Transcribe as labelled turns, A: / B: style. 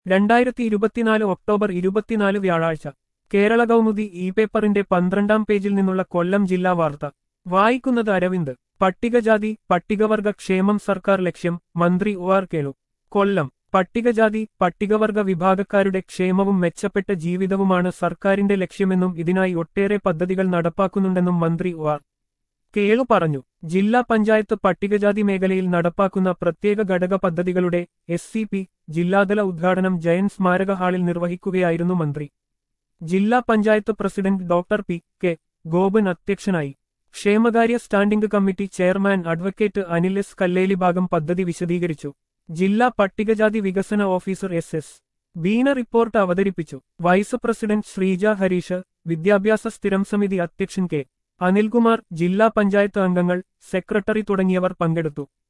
A: രണ്ടായിരത്തി ഇരുപത്തിനാല് ഒക്ടോബർ ഇരുപത്തിനാല് വ്യാഴാഴ്ച കേരള കൗമുദി ഇ പേപ്പറിന്റെ പന്ത്രണ്ടാം പേജിൽ നിന്നുള്ള കൊല്ലം ജില്ലാ വാർത്ത വായിക്കുന്നത് അരവിന്ദ് പട്ടികജാതി പട്ടികവർഗ ക്ഷേമം സർക്കാർ ലക്ഷ്യം മന്ത്രി ഒ ആർ കേളു കൊല്ലം പട്ടികജാതി പട്ടികവർഗ വിഭാഗക്കാരുടെ ക്ഷേമവും മെച്ചപ്പെട്ട ജീവിതവുമാണ് സർക്കാരിന്റെ ലക്ഷ്യമെന്നും ഇതിനായി ഒട്ടേറെ പദ്ധതികൾ നടപ്പാക്കുന്നുണ്ടെന്നും മന്ത്രി ഒ ആർ കേളു പറഞ്ഞു ജില്ലാ പഞ്ചായത്ത് പട്ടികജാതി മേഖലയിൽ നടപ്പാക്കുന്ന പ്രത്യേക ഘടക പദ്ധതികളുടെ എസ് സി പി ജില്ലാതല ഉദ്ഘാടനം ജയൻ സ്മാരക ഹാളിൽ നിർവഹിക്കുകയായിരുന്നു മന്ത്രി ജില്ലാ panchayat president doctor P K Gopan അധ്യക്ഷനായി ക്ഷേമകാര്യ standing committee chairman advocate Anil S Kalleli ഭാഗം പദ്ധതി വിശദീകരിച്ചു ജില്ലാ പട്ടികജാതി വികസന officer S S Veena report അവതരിപ്പിച്ചു വൈസ് പ്രസിഡന്റ് ശ്രീജ ഹരീഷ് വിദ്യാഭ്യാസ സ്ഥിരം സമിതി അധ്യക്ഷൻ കെ അനിൽകുമാർ ജില്ലാ പഞ്ചായത്ത് അംഗങ്ങൾ സെക്രട്ടറി തുടങ്ങിയവർ പങ്കെടുത്തു